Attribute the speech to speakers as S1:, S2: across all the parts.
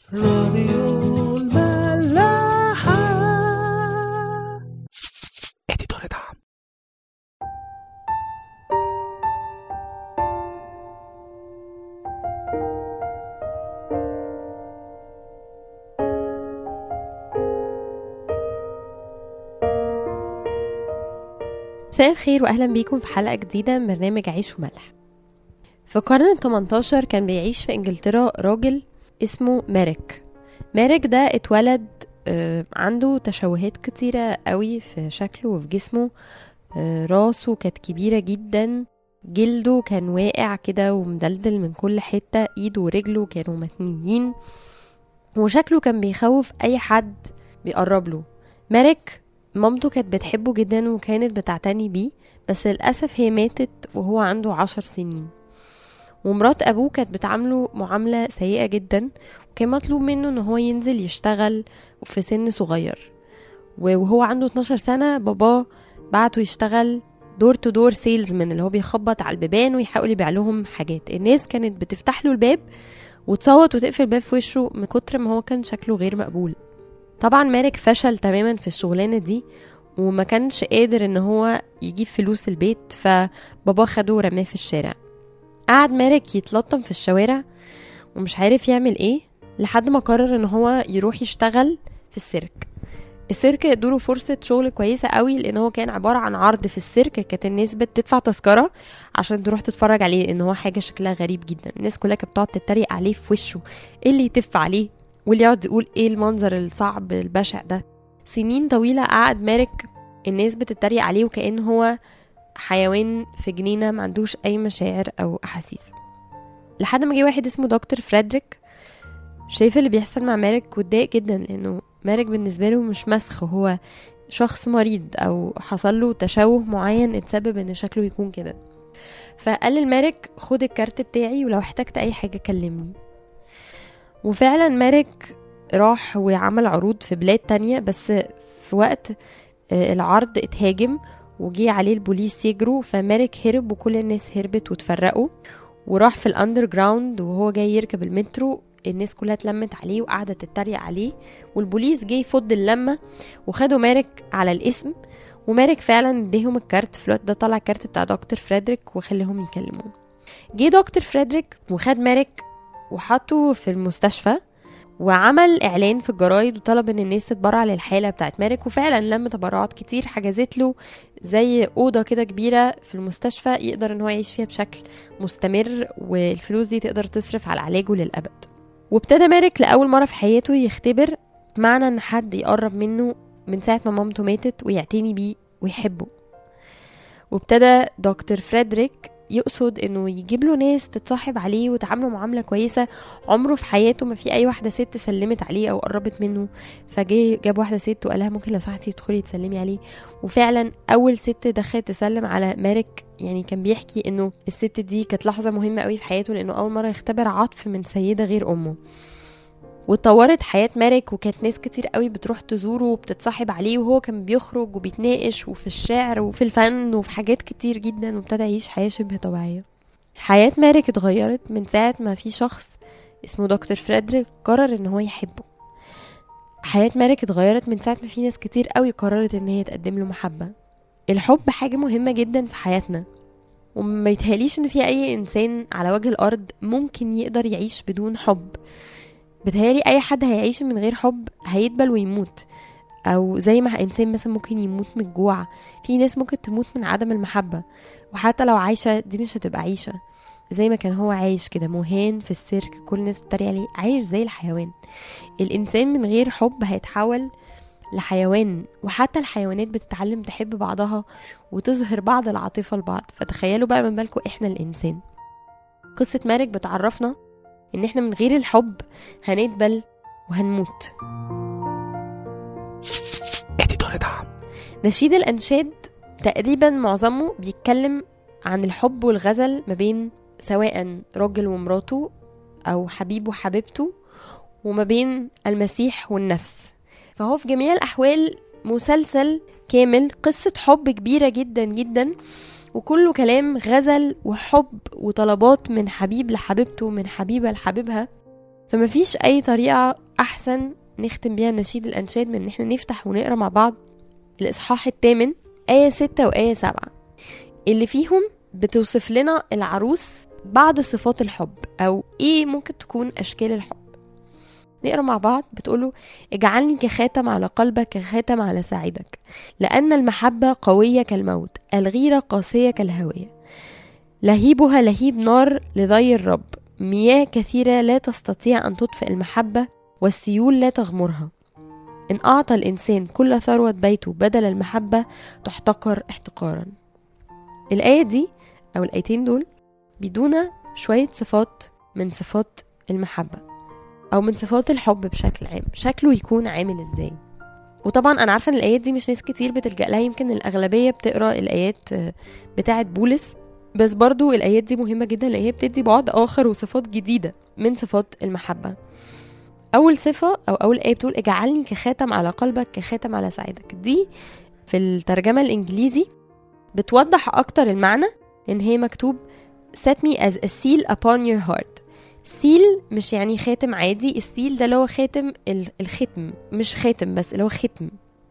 S1: راديو الملاحة
S2: اديتور دعم
S3: مساء الخير واهلا بيكم في حلقه جديده من برنامج عيش وملح في القرن ال 18 كان بيعيش في انجلترا راجل اسمه مارك مارك ده اتولد آه، عنده تشوهات كتيرة قوي في شكله وفي جسمه آه، راسه كانت كبيرة جدا جلده كان واقع كده ومدلدل من كل حتة ايده ورجله كانوا متنيين وشكله كان بيخوف اي حد بيقرب له مارك مامته كانت بتحبه جدا وكانت بتعتني بيه بس للأسف هي ماتت وهو عنده عشر سنين ومرات أبوه كانت بتعامله معاملة سيئة جدا وكان مطلوب منه ان هو ينزل يشتغل في سن صغير وهو عنده 12 سنة باباه بعته يشتغل دور تو دور سيلزمان اللي هو بيخبط على البيبان ويحاول يبيع لهم حاجات الناس كانت بتفتح له الباب وتصوت وتقفل الباب في وشه من كتر ما هو كان شكله غير مقبول طبعا مارك فشل تماما في الشغلانة دي وما كانش قادر ان هو يجيب فلوس البيت فبابا خده ورماه في الشارع قعد مارك يتلطم في الشوارع ومش عارف يعمل ايه لحد ما قرر ان هو يروح يشتغل في السيرك السيرك ادوله فرصة شغل كويسة قوي لان هو كان عبارة عن عرض في السيرك كانت الناس بتدفع تذكرة عشان تروح تتفرج عليه لان هو حاجة شكلها غريب جدا الناس كلها كانت بتقعد تتريق عليه في وشه ايه اللي يتف عليه واللي يقعد يقول ايه المنظر الصعب البشع ده سنين طويلة قعد مارك الناس بتتريق عليه وكأن هو حيوان في جنينة ما عندوش أي مشاعر أو أحاسيس لحد ما جه واحد اسمه دكتور فريدريك شايف اللي بيحصل مع مارك واتضايق جدا لأنه مارك بالنسبة له مش مسخ هو شخص مريض أو حصل له تشوه معين اتسبب إن شكله يكون كده فقال لمارك خد الكارت بتاعي ولو احتجت أي حاجة كلمني وفعلا مارك راح وعمل عروض في بلاد تانية بس في وقت آه، العرض اتهاجم وجي عليه البوليس يجروا فمارك هرب وكل الناس هربت وتفرقوا وراح في الاندر جراوند وهو جاي يركب المترو الناس كلها اتلمت عليه وقعدت تتريق عليه والبوليس جه يفض اللمه وخدوا مارك على الاسم ومارك فعلا اديهم الكارت في الوقت ده طلع الكارت بتاع دكتور فريدريك وخليهم يكلموه جه دكتور فريدريك وخد مارك وحطه في المستشفى وعمل اعلان في الجرايد وطلب ان الناس تتبرع للحاله بتاعت مارك وفعلا لم تبرعات كتير حجزت له زي اوضه كده كبيره في المستشفى يقدر ان هو يعيش فيها بشكل مستمر والفلوس دي تقدر تصرف على علاجه للابد وابتدى مارك لاول مره في حياته يختبر معنى ان حد يقرب منه من ساعه ما مامته ماتت ويعتني بيه ويحبه وابتدى دكتور فريدريك يقصد انه يجيب له ناس تتصاحب عليه وتعامله معامله كويسه عمره في حياته ما في اي واحده ست سلمت عليه او قربت منه فجه جاب واحده ست وقال لها ممكن لو سمحتي تدخلي تسلمي عليه وفعلا اول ست دخلت تسلم على مارك يعني كان بيحكي انه الست دي كانت لحظه مهمه قوي في حياته لانه اول مره يختبر عطف من سيده غير امه واتطورت حياة مارك وكانت ناس كتير قوي بتروح تزوره وبتتصاحب عليه وهو كان بيخرج وبيتناقش وفي الشعر وفي الفن وفي حاجات كتير جدا وابتدى يعيش حياة شبه طبيعية حياة مارك اتغيرت من ساعة ما في شخص اسمه دكتور فريدريك قرر ان هو يحبه حياة مارك اتغيرت من ساعة ما في ناس كتير قوي قررت ان هي تقدم له محبة الحب حاجة مهمة جدا في حياتنا وما يتهيأليش ان في اي انسان على وجه الارض ممكن يقدر يعيش بدون حب بتهيألي اي حد هيعيش من غير حب هيدبل ويموت او زي ما انسان مثلا ممكن يموت من الجوع في ناس ممكن تموت من عدم المحبة وحتى لو عايشة دي مش هتبقى عيشة زي ما كان هو عايش كده مهان في السيرك كل الناس بتتريق عليه عايش زي الحيوان الانسان من غير حب هيتحول لحيوان وحتى الحيوانات بتتعلم تحب بعضها وتظهر بعض العاطفة لبعض فتخيلوا بقى من بالكم احنا الانسان قصة مارك بتعرفنا ان احنا من غير الحب هندبل وهنموت
S2: اديتور دعم
S3: نشيد الأنشاد تقريبا معظمه بيتكلم عن الحب والغزل ما بين سواء راجل ومراته أو حبيب وحبيبته وما بين المسيح والنفس فهو في جميع الأحوال مسلسل كامل قصة حب كبيرة جدا جدا وكله كلام غزل وحب وطلبات من حبيب لحبيبته من حبيبة لحبيبها فمفيش اي طريقة احسن نختم بيها نشيد الانشاد من ان احنا نفتح ونقرا مع بعض الاصحاح الثامن آية ستة وآية سبعة اللي فيهم بتوصف لنا العروس بعض صفات الحب أو إيه ممكن تكون أشكال الحب نقرا مع بعض بتقوله اجعلني كخاتم على قلبك كخاتم على ساعدك لأن المحبة قوية كالموت الغيرة قاسية كالهوية لهيبها لهيب نار لضي الرب مياه كثيرة لا تستطيع أن تطفئ المحبة والسيول لا تغمرها إن أعطى الإنسان كل ثروة بيته بدل المحبة تحتقر احتقارا الآية دي أو الآيتين دول بيدونا شوية صفات من صفات المحبة أو من صفات الحب بشكل عام شكله يكون عامل إزاي وطبعا أنا عارفة إن الآيات دي مش ناس كتير بتلجأ لها يمكن الأغلبية بتقرأ الآيات آه، بتاعة بولس بس برضو الآيات دي مهمة جدا لأن هي بتدي بعد آخر وصفات جديدة من صفات المحبة أول صفة أو أول آية بتقول اجعلني كخاتم على قلبك كخاتم على سعيدك دي في الترجمة الإنجليزي بتوضح أكتر المعنى إن هي مكتوب set me as a seal upon your heart سيل مش يعني خاتم عادي السيل ده اللي هو خاتم ال- الختم مش خاتم بس اللي هو ختم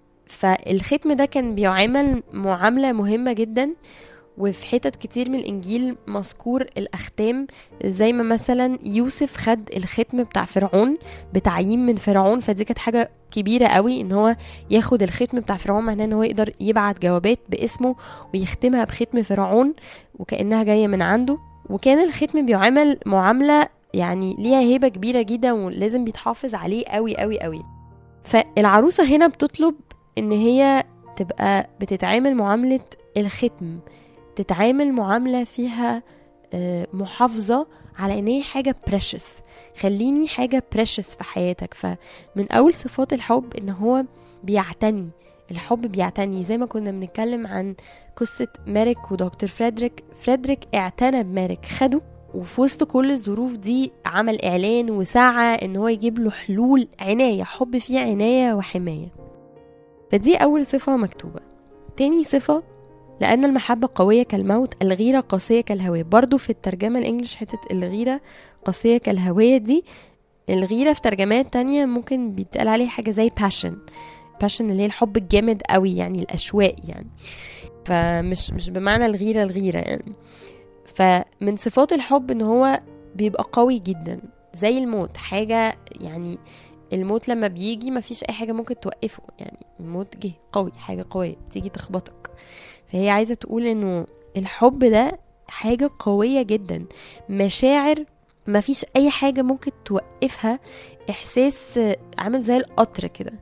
S3: فالختم ده كان بيعامل معاملة مهمة جدا وفي حتت كتير من الإنجيل مذكور الأختام زي ما مثلا يوسف خد الختم بتاع فرعون بتعيين من فرعون فدي كانت حاجة كبيرة قوي ان هو ياخد الختم بتاع فرعون معناه ان هو يقدر يبعت جوابات باسمه ويختمها بختم فرعون وكأنها جاية من عنده وكان الختم بيعامل معاملة يعني ليها هيبة كبيرة جدا ولازم بيتحافظ عليه قوي قوي قوي فالعروسة هنا بتطلب ان هي تبقى بتتعامل معاملة الختم تتعامل معاملة فيها آه، محافظة على ان هي حاجة precious خليني حاجة precious في حياتك فمن اول صفات الحب ان هو بيعتني الحب بيعتني زي ما كنا بنتكلم عن قصة مارك ودكتور فريدريك فريدريك اعتنى بمارك خده وفي وسط كل الظروف دي عمل اعلان وسعى ان هو يجيب له حلول عناية حب فيه عناية وحماية فدي اول صفة مكتوبة تاني صفة لأن المحبة قوية كالموت الغيرة قاسية كالهوية برضو في الترجمة الإنجليش حتة الغيرة قاسية كالهوية دي الغيرة في ترجمات تانية ممكن بيتقال عليه حاجة زي passion passion اللي هي الحب الجامد قوي يعني الأشواق يعني فمش مش بمعنى الغيرة الغيرة يعني فمن صفات الحب ان هو بيبقى قوي جدا زي الموت حاجة يعني الموت لما بيجي مفيش اي حاجة ممكن توقفه يعني الموت جه قوي حاجة قوية تيجي تخبطك فهي عايزة تقول انه الحب ده حاجة قوية جدا مشاعر مفيش اي حاجة ممكن توقفها احساس عامل زي القطر كده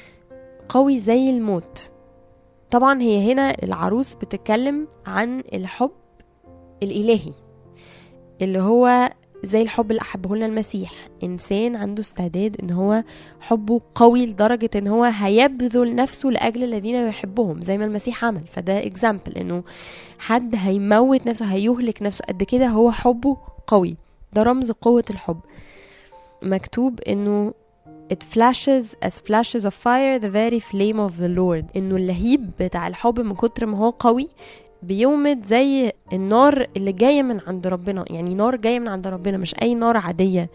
S3: قوي زي الموت طبعا هي هنا العروس بتتكلم عن الحب الإلهي اللي هو زي الحب اللي أحبه لنا المسيح إنسان عنده استعداد إن هو حبه قوي لدرجة إن هو هيبذل نفسه لأجل الذين يحبهم زي ما المسيح عمل فده اكزامبل إنه حد هيموت نفسه هيهلك نفسه قد كده هو حبه قوي ده رمز قوة الحب مكتوب إنه It flashes as flashes of fire the very flame of the Lord إنه اللهيب بتاع الحب من كتر ما هو قوي بيومد زي النار اللي جاية من عند ربنا يعني نار جاية من عند ربنا مش أي نار عادية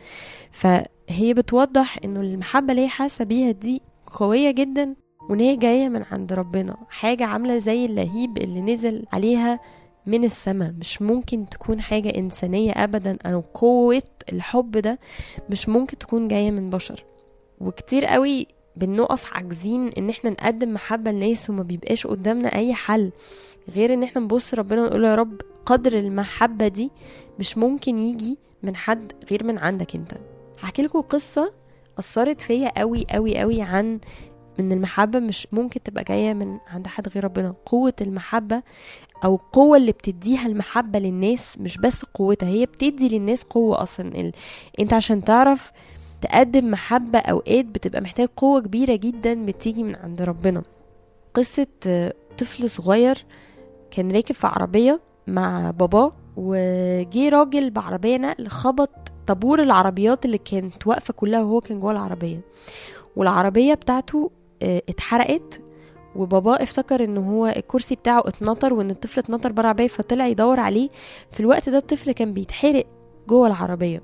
S3: فهي بتوضح إنه المحبة اللي هي حاسة بيها دي قوية جدا وإن هي جاية من عند ربنا حاجة عاملة زي اللهيب اللي نزل عليها من السماء مش ممكن تكون حاجة إنسانية أبدا أو قوة الحب ده مش ممكن تكون جاية من بشر وكتير قوي بنقف عاجزين ان احنا نقدم محبة لناس وما بيبقاش قدامنا اي حل غير ان احنا نبص ربنا ونقول له يا رب قدر المحبة دي مش ممكن يجي من حد غير من عندك انت هحكي لكم قصة أثرت فيا قوي قوي قوي عن ان المحبة مش ممكن تبقى جاية من عند حد غير ربنا قوة المحبة او القوة اللي بتديها المحبة للناس مش بس قوتها هي بتدي للناس قوة اصلا ال... انت عشان تعرف تقدم محبة اوقات بتبقى محتاج قوة كبيرة جدا بتيجي من عند ربنا قصة آه، طفل صغير كان راكب في عربية مع باباه وجي راجل بعربية نقل خبط طابور العربيات اللي كانت واقفة كلها وهو كان جوه العربية والعربية بتاعته آه، اتحرقت وبابا افتكر ان هو الكرسي بتاعه اتنطر وان الطفل اتنطر بره العربية فطلع يدور عليه في الوقت ده الطفل كان بيتحرق جوه العربية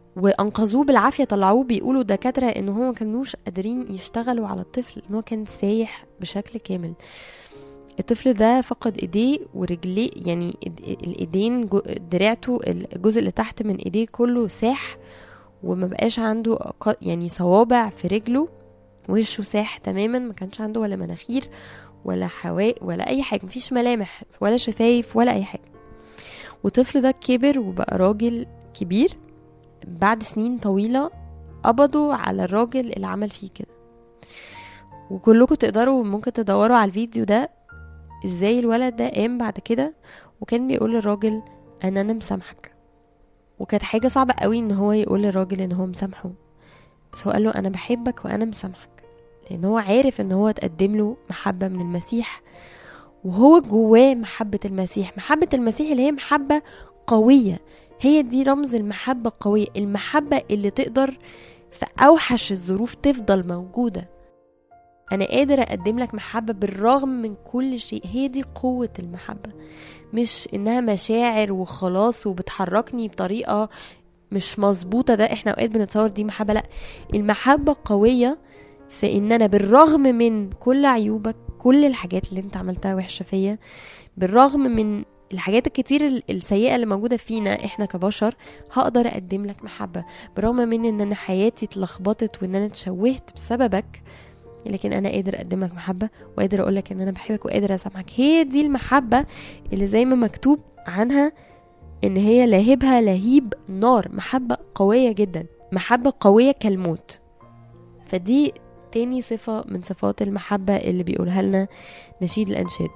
S3: وانقذوه بالعافيه طلعوه بيقولوا دكاتره ان هو ما كانوش قادرين يشتغلوا على الطفل ان هو كان سايح بشكل كامل الطفل ده فقد ايديه ورجليه يعني إيد- الايدين جو- دراعته الجزء اللي تحت من ايديه كله ساح وما بقاش عنده ق- يعني صوابع في رجله وشه ساح تماما ما كانش عنده ولا مناخير ولا حواء ولا اي حاجه مفيش ملامح ولا شفايف ولا اي حاجه والطفل ده كبر وبقى راجل كبير بعد سنين طويله قبضوا على الراجل اللي عمل فيه كده وكلكم تقدروا ممكن تدوروا على الفيديو ده ازاي الولد ده قام بعد كده وكان بيقول للراجل ان انا مسامحك وكانت حاجه صعبه قوي ان هو يقول للراجل ان هو مسامحه بس هو قال له انا بحبك وانا مسامحك لان هو عارف ان هو اتقدم له محبه من المسيح وهو جواه محبه المسيح محبه المسيح اللي هي محبه قويه هي دي رمز المحبه القويه المحبه اللي تقدر في اوحش الظروف تفضل موجوده انا قادر اقدم لك محبه بالرغم من كل شيء هي دي قوه المحبه مش انها مشاعر وخلاص وبتحركني بطريقه مش مظبوطه ده احنا اوقات بنتصور دي محبه لا المحبه قويه في ان انا بالرغم من كل عيوبك كل الحاجات اللي انت عملتها وحشه فيا بالرغم من الحاجات الكتير ال- السيئة اللي موجودة فينا احنا كبشر هقدر اقدم لك محبة بالرغم من ان انا حياتي اتلخبطت وان انا اتشوهت بسببك لكن انا قادر اقدم لك محبة وقادر اقول لك ان انا بحبك وقادر اسامحك هي دي المحبة اللي زي ما مكتوب عنها ان هي لاهبها لهيب نار محبة قوية جدا محبة قوية كالموت فدي تاني صفة من صفات المحبة اللي بيقولها لنا نشيد الأنشاد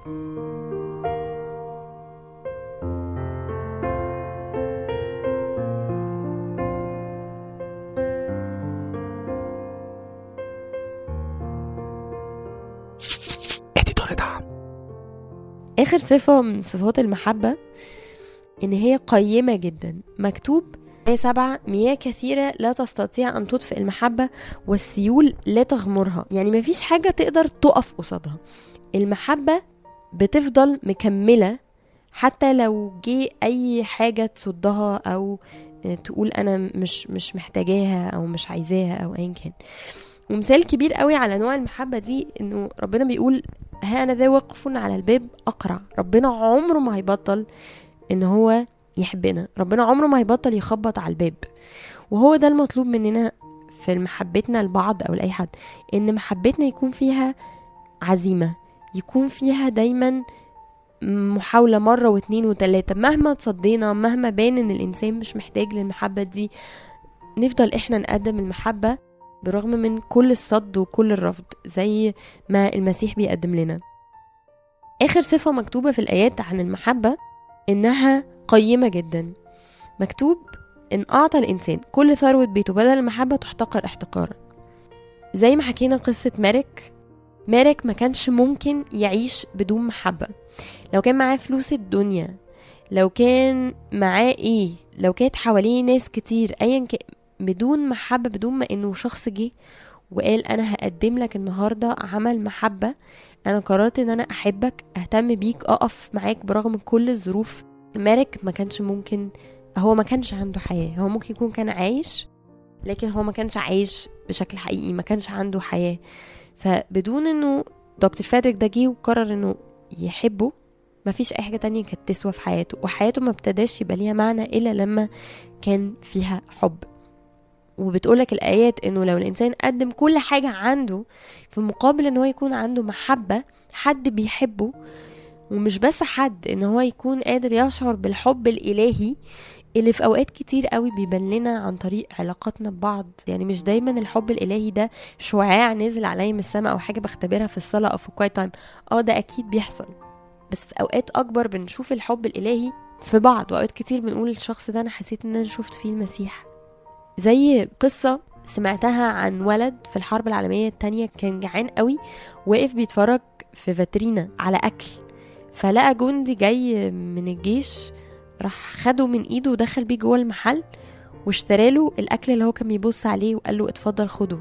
S2: اديتور دعم
S3: آخر صفة من صفات المحبة إن هي قيمة جدا مكتوب آية سبعة مياه كثيرة لا تستطيع أن تطفئ المحبة والسيول لا تغمرها يعني مفيش حاجة تقدر تقف قصادها المحبة بتفضل مكملة حتى لو جه أي حاجة تصدها أو تقول أنا مش مش محتاجاها أو مش عايزاها أو أيا كان ومثال كبير قوي على نوع المحبة دي إنه ربنا بيقول ها أنا ذا واقف على الباب أقرع ربنا عمره ما هيبطل إن هو يحبنا ربنا عمره ما هيبطل يخبط على الباب وهو ده المطلوب مننا في محبتنا لبعض أو لأي حد إن محبتنا يكون فيها عزيمة يكون فيها دايما محاولة مرة واتنين وتلاتة مهما تصدينا مهما بان ان الانسان مش محتاج للمحبة دي نفضل احنا نقدم المحبة برغم من كل الصد وكل الرفض زي ما المسيح بيقدم لنا اخر صفة مكتوبة في الايات عن المحبة انها قيمة جدا مكتوب ان اعطى الانسان كل ثروة بيته بدل المحبة تحتقر احتقارا زي ما حكينا قصة مارك مارك ما كانش ممكن يعيش بدون محبة لو كان معاه فلوس الدنيا لو كان معاه ايه لو كانت حواليه ناس كتير ايا كان بدون محبة بدون ما انه شخص جه وقال انا هقدم لك النهاردة عمل محبة انا قررت ان انا احبك اهتم بيك اقف معاك برغم من كل الظروف مارك ما كانش ممكن هو ما كانش عنده حياة هو ممكن يكون كان عايش لكن هو ما كانش عايش بشكل حقيقي ما كانش عنده حياة فبدون انه دكتور فادريك ده جه وقرر انه يحبه مفيش اي حاجه تانية كانت تسوى في حياته وحياته ما ابتداش يبقى ليها معنى الا لما كان فيها حب وبتقولك الايات انه لو الانسان قدم كل حاجه عنده في مقابل ان هو يكون عنده محبه حد بيحبه ومش بس حد ان هو يكون قادر يشعر بالحب الالهي اللي في اوقات كتير قوي بيبان لنا عن طريق علاقاتنا ببعض يعني مش دايما الحب الالهي ده شعاع نازل عليا من السماء او حاجه بختبرها في الصلاه او في الكوايت تايم اه ده اكيد بيحصل بس في اوقات اكبر بنشوف الحب الالهي في بعض واوقات كتير بنقول الشخص ده انا حسيت ان انا شفت فيه المسيح زي قصة سمعتها عن ولد في الحرب العالمية التانية كان جعان قوي وقف بيتفرج في فاترينا على أكل فلقى جندي جاي من الجيش راح خده من ايده ودخل بيه جوه المحل واشتراله الاكل اللي هو كان بيبص عليه وقال له اتفضل خده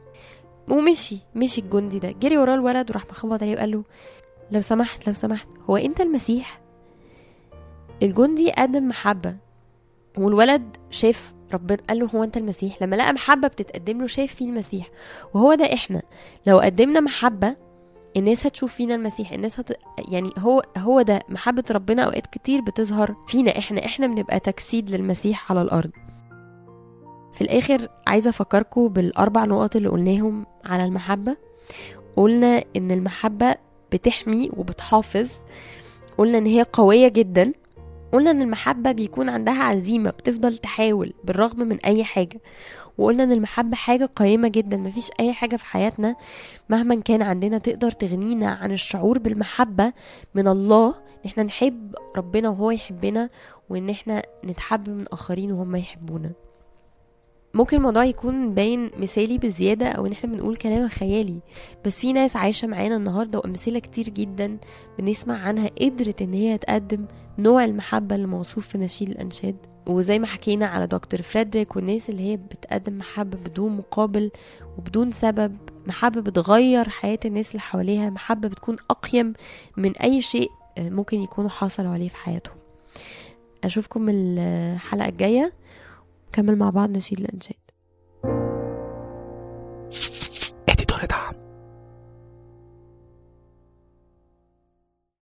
S3: ومشي مشي الجندي ده جري وراه الولد وراح مخبط عليه وقال له لو سمحت لو سمحت هو انت المسيح الجندي قدم محبة والولد شاف ربنا قال له هو انت المسيح لما لقى محبه بتتقدم له شايف فيه المسيح وهو ده احنا لو قدمنا محبه الناس هتشوف فينا المسيح الناس هت... يعني هو هو ده محبه ربنا اوقات كتير بتظهر فينا احنا احنا بنبقى تجسيد للمسيح على الارض في الاخر عايزه افكركم بالاربع نقط اللي قلناهم على المحبه قلنا ان المحبه بتحمي وبتحافظ قلنا ان هي قويه جدا قلنا ان المحبه بيكون عندها عزيمه بتفضل تحاول بالرغم من اي حاجه وقلنا ان المحبه حاجه قيمه جدا مفيش اي حاجه في حياتنا مهما كان عندنا تقدر تغنينا عن الشعور بالمحبه من الله ان احنا نحب ربنا وهو يحبنا وان احنا نتحب من اخرين وهم يحبونا ممكن الموضوع يكون باين مثالي بزيادة أو إن إحنا بنقول كلام خيالي بس في ناس عايشة معانا النهاردة وأمثلة كتير جدا بنسمع عنها قدرت إن هي تقدم نوع المحبة اللي موصوف في نشيد الأنشاد وزي ما حكينا على دكتور فريدريك والناس اللي هي بتقدم محبة بدون مقابل وبدون سبب محبة بتغير حياة الناس اللي حواليها محبة بتكون أقيم من أي شيء ممكن يكونوا حصلوا عليه في حياتهم أشوفكم الحلقة الجاية نكمل مع بعض نشيد الأنشاد